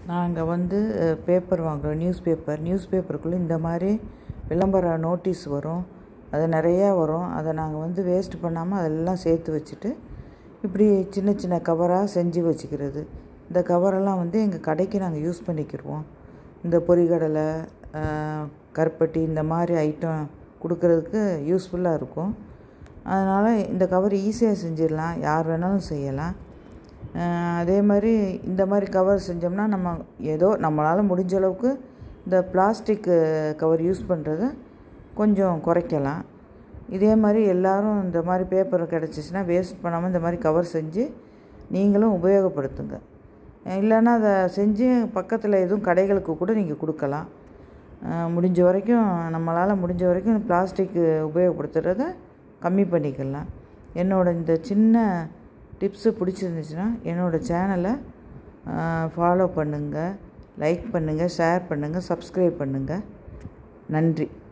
நாங்கள் வந்து பேப்பர் வாங்குகிறோம் நியூஸ் பேப்பர் நியூஸ் பேப்பருக்குள்ளே இந்த மாதிரி விளம்பர நோட்டீஸ் வரும் அது நிறையா வரும் அதை நாங்கள் வந்து வேஸ்ட் பண்ணாமல் அதெல்லாம் சேர்த்து வச்சுட்டு இப்படி சின்ன சின்ன கவராக செஞ்சு வச்சுக்கிறது இந்த கவரெல்லாம் வந்து எங்கள் கடைக்கு நாங்கள் யூஸ் பண்ணிக்கிடுவோம் இந்த பொரிகடலை கருப்பட்டி இந்த மாதிரி ஐட்டம் கொடுக்கறதுக்கு யூஸ்ஃபுல்லாக இருக்கும் அதனால் இந்த கவர் ஈஸியாக செஞ்சிடலாம் யார் வேணாலும் செய்யலாம் அதே மாதிரி இந்த மாதிரி கவர் செஞ்சோம்னா நம்ம ஏதோ நம்மளால் முடிஞ்ச அளவுக்கு இந்த பிளாஸ்டிக்கு கவர் யூஸ் பண்ணுறத கொஞ்சம் குறைக்கலாம் இதே மாதிரி எல்லோரும் இந்த மாதிரி பேப்பர் கிடச்சிச்சின்னா வேஸ்ட் பண்ணாமல் இந்த மாதிரி கவர் செஞ்சு நீங்களும் உபயோகப்படுத்துங்க இல்லைன்னா அதை செஞ்சு பக்கத்தில் எதுவும் கடைகளுக்கு கூட நீங்கள் கொடுக்கலாம் முடிஞ்ச வரைக்கும் நம்மளால் முடிஞ்ச வரைக்கும் பிளாஸ்டிக்கு உபயோகப்படுத்துகிறத கம்மி பண்ணிக்கலாம் என்னோடய இந்த சின்ன டிப்ஸு பிடிச்சிருந்துச்சுன்னா என்னோடய சேனலை ஃபாலோ பண்ணுங்கள் லைக் பண்ணுங்கள் ஷேர் பண்ணுங்கள் சப்ஸ்கிரைப் பண்ணுங்கள் நன்றி